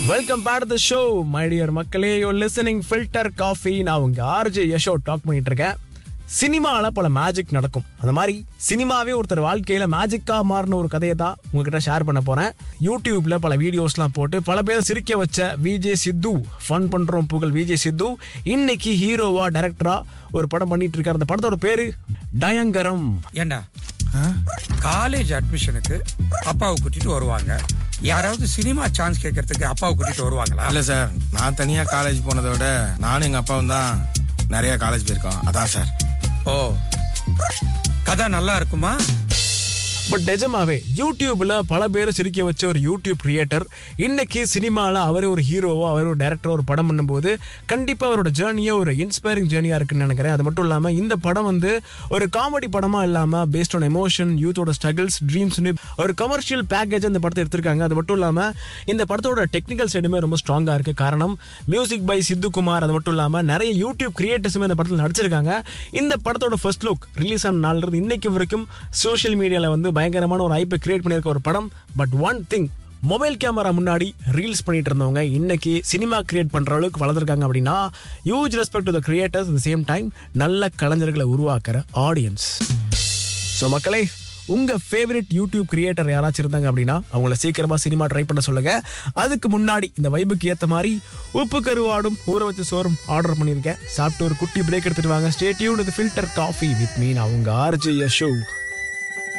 welcome back to show my dear மக்களே yo listening filter coffee நான் உங்க RJ Yasho talk பண்ணிட்டு இருக்கேன் சினிமாவில் பல மேஜிக் நடக்கும் அந்த மாதிரி சினிமாவே ஒருத்தர் வாழ்க்கையில மேஜிக்கா மாறின ஒரு கதையை தான் உங்ககிட்ட ஷேர் பண்ண போறேன் யூடியூப்ல பல வீடியோஸ்லாம் போட்டு பல பேர் சிரிக்க வச்ச விஜே சித்து ஃபன் பண்றோம் புகழ் விஜே சித்து இன்னைக்கு ஹீரோவா டைரக்டரா ஒரு படம் பண்ணிட்டு இருக்காரு அந்த படத்தோட பேரு டயங்கரம் ஏண்டா காலேஜ் அட்மிஷனுக்கு அப்பாவை கூட்டிட்டு வருவாங்க யாராவது சினிமா சான்ஸ் கேட்கறதுக்கு அப்பாவை கூட்டிட்டு வருவாங்களா இல்ல சார் நான் தனியா காலேஜ் போனதை விட நானும் எங்க அப்பாவும் தான் நிறைய காலேஜ் போயிருக்கோம் அதான் சார் ஓ கதை நல்லா இருக்குமா பட் நிஜமாவே யூடியூப்ல பல பேரை சிரிக்க வச்ச ஒரு யூடியூப் கிரியேட்டர் இன்னைக்கு சினிமாவில் அவரே ஒரு ஹீரோவோ அவர் ஒரு டேரக்டரோ ஒரு படம் பண்ணும்போது கண்டிப்பாக அவரோட ஜேர்னியே ஒரு இன்ஸ்பைரிங் ஜேர்னியாக இருக்குன்னு நினைக்கிறேன் அது மட்டும் இல்லாமல் இந்த படம் வந்து ஒரு காமெடி படமாக இல்லாமல் பேஸ்ட் ஆன் எமோஷன் யூத்தோட ஸ்ட்ரகிள்ஸ் ட்ரீம்ஸ்னு ஒரு கமர்ஷியல் பேக்கேஜ் அந்த படத்தை எடுத்திருக்காங்க அது மட்டும் இல்லாமல் இந்த படத்தோட டெக்னிக்கல் சைடுமே ரொம்ப ஸ்ட்ராங்காக இருக்குது காரணம் மியூசிக் பை சித்துக்குமார் அது மட்டும் இல்லாமல் நிறைய யூடியூப் கிரியேட்டர்ஸுமே இந்த படத்தில் நடிச்சிருக்காங்க இந்த படத்தோட ஃபர்ஸ்ட் லுக் ரிலீஸ் ஆன நாள்ல இருந்து இன்னைக்கு வரைக்கும் சோஷியல் மீடியாவில் வந்து பயங்கரமான ஒரு ஐப்பை கிரியேட் பண்ணியிருக்க ஒரு படம் but one thing mobile camera முன்னாடி ரீல்ஸ் பண்ணிட்டு இருந்தவங்க இன்னைக்கு சினிமா கிரியேட் பண்ற அளவுக்கு வளர்ந்துருக்காங்க அப்படின்னா huge respect to the creators the same time நல்ல கலைஞர்களை உருவாக்குற ஆடியன்ஸ் ஸோ மக்களே உங்க ஃபேவரட் யூடியூப் கிரியேட்டர் யாராச்சும் இருந்தாங்க அப்படின்னா அவங்கள சீக்கிரமா சினிமா ட்ரை பண்ண சொல்லுங்க அதுக்கு முன்னாடி இந்த வைபுக்கு ஏத்த மாதிரி உப்பு கருவாடும் ஊற வச்ச சோறும் ஆர்டர் பண்ணியிருக்கேன் சாப்பிட்டு ஒரு குட்டி பிரேக் எடுத்துட்டு வாங்க ஸ்டேட்யூன் இது ஃபில்டர் காஃபி வித் மீன் அவங்க ஆர்ஜி ஷோ